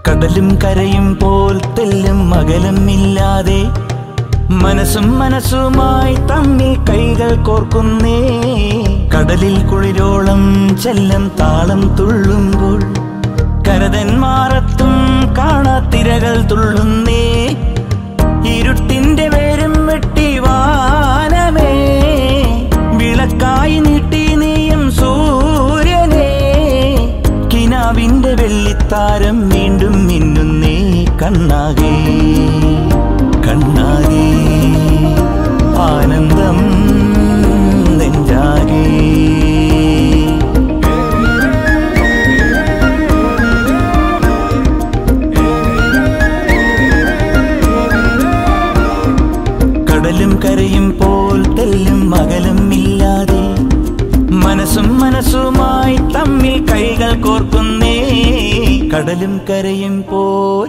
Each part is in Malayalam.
കടലും കരയും പോൽ തെല്ലും മകലും ഇല്ലാതെ മനസ്സും മനസ്സുമായി തമ്മിൽ കൈകൾ കോർക്കുന്നേ കടലിൽ കുളിരോളം ചെല്ലം താളം തുള്ളുമ്പോൾ കരതൻ മാറത്തും കാണാത്തിരകൾ തുള്ളുന്നേ ഇരുട്ടിന്റെ വേരും വെട്ടി വാനമേ വിളക്കായി നീട്ടി നീയും സൂര്യനേ കിനാവിന്റെ വെള്ളിത്താരം വീണ്ടും മിന്നുന്നേ കണ്ണാകേ കണ്ണാകേ ആനന്ദം നെഞ്ചാകേ കടലും കരയും പോൽ തെല്ലും മകലും ഇല്ലാതെ മനസ്സും മനസ്സുമായി തമ്മിൽ കൈകൾ കോർക്കുന്നേ കടലും കരയും പോൽ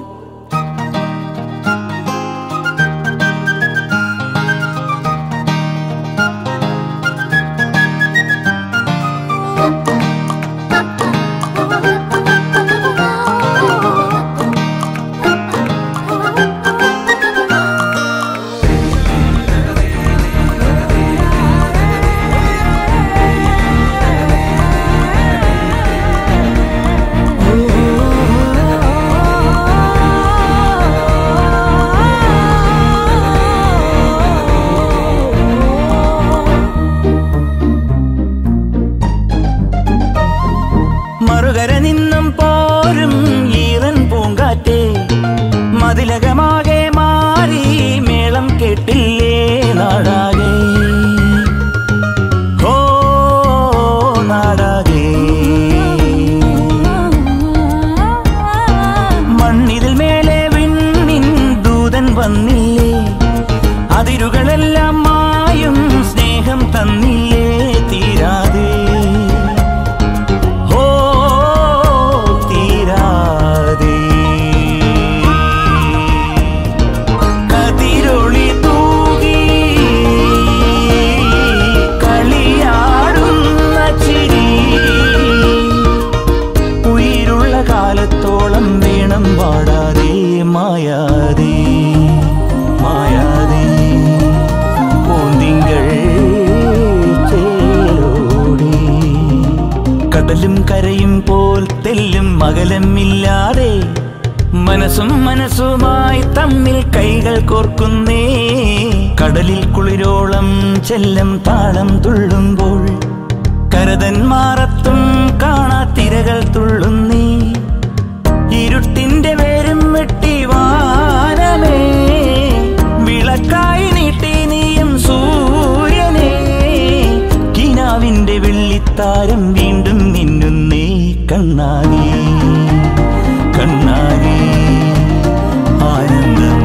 മറുകര നിന്നും പോരും ഈറൻ പൂങ്കാറ്റേ മതിലകമാകെ മാറി മേളം കേട്ടില്ലേ നാടാകെ ഹോ നാടാകെ മണ്ണിതിൽ മേലെ വിണ്ണിൻ ദൂതൻ വന്നില്ലേ അതിരുകളെല്ലാം മായും സ്നേഹം തന്നില്ലേ തീരാതെ ഓ തീരാതെ കതിരൊളി തൂകി കളിയാടുന്ന ചിരി ഉயிருള്ള കാലത്തോളം വേണം പാടാതെ മായാതെ മായാതെ പൂന്തിങ്കൾ ചേലോടി കടലും കരയും പോൽ തെല്ലും മകലമില്ലാതെ മനസ്സും മനസ്സുമായി തമ്മിൽ കൈകൾ കോർക്കുന്നേ കടലിൽ കുളിരോളം ചെല്ലം താളം തുള്ളുമ്പോൾ കരതൻ മാറത്തും കാണാത്തിരകൾ തുള്ളുന്നേ ഇരുട്ടിന്റെ വേരും വെട്ടി വാനമേ വിളക്കായി നീട്ടി നീയും സൂര്യനേ കിനാവിന്റെ വെള്ളിത്താരം വീണ്ടും മിന്നുന്നേ കണ്ണാകേ കണ്ണാകേ ആനന്ദം